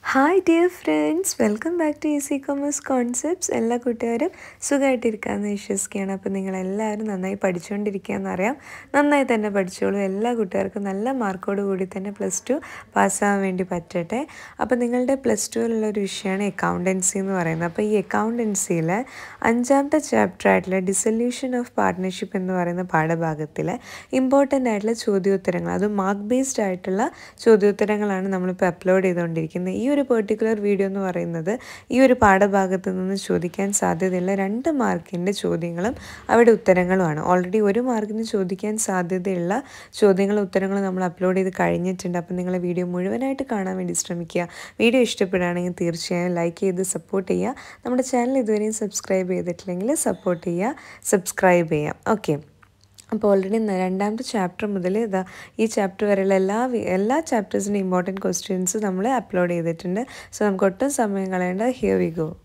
hi dear friends welcome back to easy commerce concepts എല്ലാ കൂട്ടുകാരും സുഖമായിട്ടിരിക്കാമെന്ന് വിശ്വസിക്കുകയാണ് അപ്പോൾ നിങ്ങളെല്ലാവരും നന്നായി പഠിച്ചുകൊണ്ടിരിക്കുകയെന്നറിയാം നന്നായി തന്നെ പഠിച്ചോളൂ എല്ലാ കൂട്ടുകാർക്കും നല്ല മാർക്കോട് കൂടി തന്നെ പ്ലസ് ടു പാസ്സാകാൻ വേണ്ടി പറ്റട്ടെ അപ്പോൾ നിങ്ങളുടെ പ്ലസ് ടുവിലുള്ള ഒരു വിഷയമാണ് അക്കൗണ്ടൻസി എന്ന് പറയുന്നത് അപ്പോൾ ഈ അക്കൗണ്ടൻസിയിൽ അഞ്ചാമത്തെ ചാപ്റ്റർ ആയിട്ടുള്ള ഡിസൊല്യൂഷൻ ഓഫ് പാർട്ട്ണർഷിപ്പ് എന്ന് പറയുന്ന പാഠഭാഗത്തിൽ ഇമ്പോർട്ടൻ്റ് ആയിട്ടുള്ള ചോദ്യോത്തരങ്ങൾ അത് മാർക്ക് ബേസ്ഡ് ആയിട്ടുള്ള ചോദ്യോത്തരങ്ങളാണ് നമ്മളിപ്പോൾ അപ്ലോഡ് ചെയ്തുകൊണ്ടിരിക്കുന്നത് ഈ ഒരു പെർട്ടിക്കുലർ വീഡിയോ എന്ന് പറയുന്നത് ഈ ഒരു പാഠഭാഗത്ത് നിന്ന് ചോദിക്കാൻ സാധ്യതയുള്ള രണ്ട് മാർക്കിൻ്റെ ചോദ്യങ്ങളും അവിടെ ഉത്തരങ്ങളുമാണ് ഓൾറെഡി ഒരു മാർക്കിന് ചോദിക്കാൻ സാധ്യതയുള്ള ചോദ്യങ്ങളും ഉത്തരങ്ങളും നമ്മൾ അപ്ലോഡ് ചെയ്ത് കഴിഞ്ഞിട്ടുണ്ട് അപ്പം നിങ്ങൾ വീഡിയോ മുഴുവനായിട്ട് കാണാൻ വേണ്ടി ശ്രമിക്കുക വീഡിയോ ഇഷ്ടപ്പെടുകയാണെങ്കിൽ തീർച്ചയായും ലൈക്ക് ചെയ്ത് സപ്പോർട്ട് ചെയ്യുക നമ്മുടെ ചാനൽ ഇതുവരെയും സബ്സ്ക്രൈബ് ചെയ്തിട്ടില്ലെങ്കിൽ സപ്പോർട്ട് ചെയ്യുക സബ്സ്ക്രൈബ് ചെയ്യാം ഓക്കെ അപ്പോൾ ഓൾറെഡി രണ്ടാമത്തെ ചാപ്റ്റർ മുതൽ ഇതാ ഈ ചാപ്റ്റർ വരെയുള്ള എല്ലാ വി- എല്ലാ ചാപ്റ്റേഴ്സിൻ്റെ ഇമ്പോർട്ടൻറ്റ് ക്വസ്റ്റ്യൻസ് നമ്മൾ അപ്ലോഡ് ചെയ്തിട്ടുണ്ട് സോ നമുക്ക് ഒട്ടും സമയം കളയേണ്ട ഹിയർ വി ഗോ